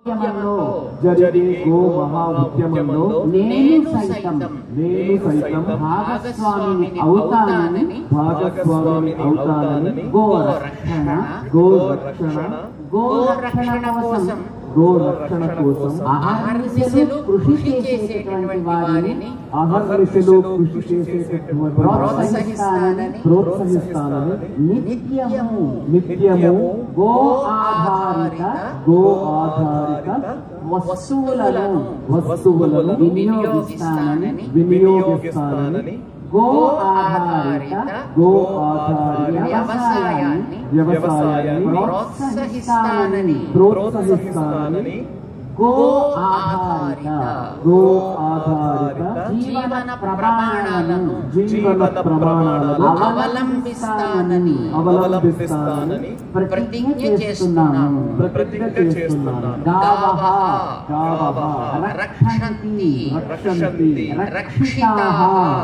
ఉద్యమంలో జరిగే గో మహా ఉద్యమంలో నేను సైతం నేను సైతం భాగస్వామిని అవుతానని భాగస్వామి అవుతానని గో రక్షణ గో రక్షణ గో రక్షణ కోసం గో రక్షణ కోసం అహర్నిశలు కృషి చేసేటటువంటి వారిని అహర్నిశలు కృషి చేసేటటువంటి ప్రోత్సహిస్తానని ప్రోత్సహిస్తానని నిత్యము నిత్యము గో ఆధారిత గో ఆధారిత వస్తువులను వస్తువులను వినియోగిస్తానని వినియోగిస్తానని గో ఆధారిత గో ఆధారిత వ్యవసాయాన్ని వ్యవసాయాన్ని ప్రోత్సహిస్తానని ప్రోత్సహిస్తానని గో ఆధారిత గో ఆధారిత జీవన ప్రమాణాలను జీవన ప్రమాణాలను అవలంబిస్తానని అవలంబిస్తానని ప్రతిజ్ఞ చేస్తున్నాను ప్రతిజ్ఞ చేస్తున్నాను గావః గావః రక్షంతి రక్షంతి రక్షితాః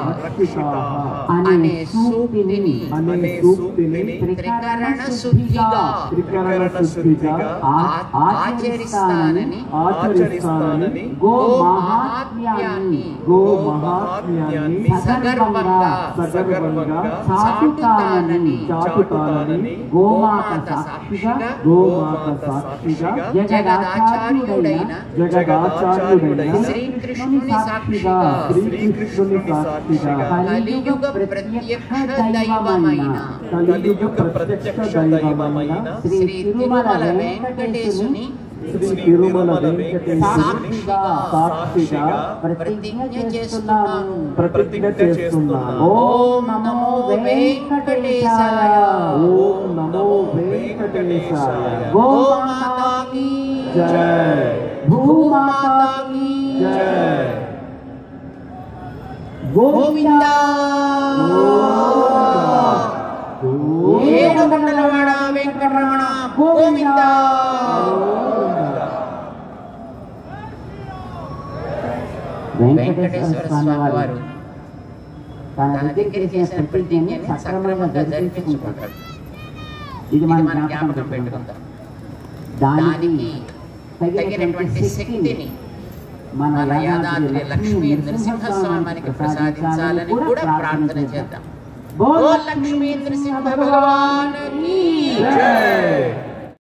రక్షితాః అనే సూక్తిని అనే సూక్తిని త్రికరణ శుద్ధిగా త్రికరణ శుద్ధిగా ఆ- ఆచరిస్తానని ఆచరిస్తానని గో మహాత్మ్యాన్ని గో మహాత్మ్యాన్ని సగర్వంగా సగర్వంగా చాటుతానని చాటుతానని గోమాత సాక్షిగా గోమాత సాక్షిగా జగదాచార్యుడైన జగదాచార్యుడైన శ్రీకృష్ణుని సాక్షిగా శ్రీకృష్ణుని సాక్షిగా కలియుగ ప్రత్యక్ష దైవమైన కలియుగ ప్రత్యక్ష దైవమైన శ్రీ తిరుమల వెంకటేశుని శ్రీ తిరుమల వెంకటేశ్వర సాక్షిగా సాక్షిగా ప్రతిజ్ఞ చేస్తున్నాను ప్రతిజ్ఞ చేస్తున్నాను ఓం నమో వెంకటేశాయ ఓం నమో వెంకటేశాయ గోమాతాకి జై భూమాతాకి జై గోవింద గోవింద. ఏడు మండలవాడ వెంకటరమణ గోవింద వెంకటేశ్వర స్వామి వారు తన దగ్గర చేసిన ప్రతిజ్ఞని సక్రమంగా జరిపించుకుంటాడు ఇది మనం జ్ఞాపకం పెట్టుకుందాం దానికి తగినటువంటి శక్తిని మన యాదాద్రి లక్ష్మీ నృసింహస్వామికి ప్రసాదించాలని కూడా ప్రార్థన చేద్దాం బోల్ లక్ష్మీ నృసింహ భగవాన్ జై